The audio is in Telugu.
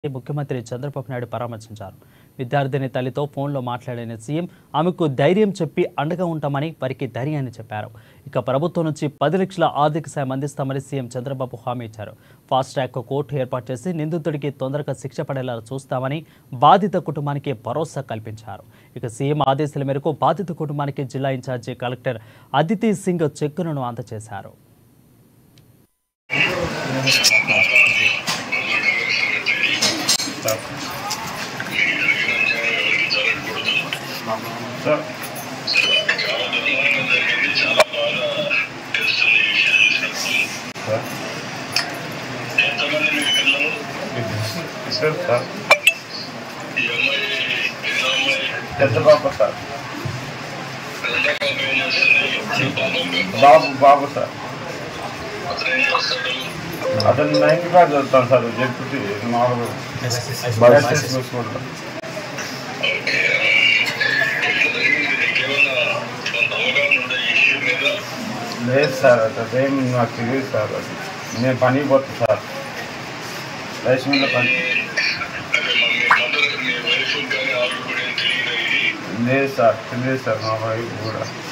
ముఖ్యమంత్రి చంద్రబాబు నాయుడు పరామర్శించారు విద్యార్థిని తల్లితో ఫోన్లో మాట్లాడిన సీఎం ఆమెకు ధైర్యం చెప్పి అండగా ఉంటామని వారికి ధైర్యాన్ని చెప్పారు ఇక ప్రభుత్వం నుంచి పది లక్షల ఆర్థిక సాయం అందిస్తామని సీఎం చంద్రబాబు హామీ ఇచ్చారు ఫాస్ట్ ట్రాక్ కోర్టు ఏర్పాటు చేసి నిందితుడికి తొందరగా శిక్ష పడేలా చూస్తామని బాధిత కుటుంబానికి భరోసా కల్పించారు ఇక సీఎం ఆదేశాల మేరకు బాధిత కుటుంబానికి జిల్లా ఇన్ఛార్జి కలెక్టర్ అదితి సింగ్ చెక్కులను అందజేశారు సార్ చాలా బాగా తెలుస్తుంది ఈ విషయం చూసినప్పుడు సార్ ఎంతమంది మీ పిల్లలు సార్ సార్ ఈ అమ్మాయి పెద్ద అమ్మాయి పెద్ద పాప సార్ పెద్ద పాప ఏం చేస్తుంది ఈ పాప బాబు బాబు సార్ అతను ఏం చేస్తాడు అతను నైన్త్ క్లాస్ చదువుతాను సార్ చెప్పి మామూలు బయాసిస్ చూసుకుంటాం ఓకే నీకేమన్నా కొంత అవగాహన ఉందా ఈ ఇష్యూ మీద లేదు సార్ అదేం నాకు తెలియదు సార్ అది నేను పనికి పోతాను సార్ రైస్ మిల్ల పని అంటే మా మీ మదర్ మీ వైఫ్ కానీ ఆవిడ కూడా ఏం తెలియదు ఇది లేదు సార్ తెలియదు సార్ మా వైఫ్ కూడా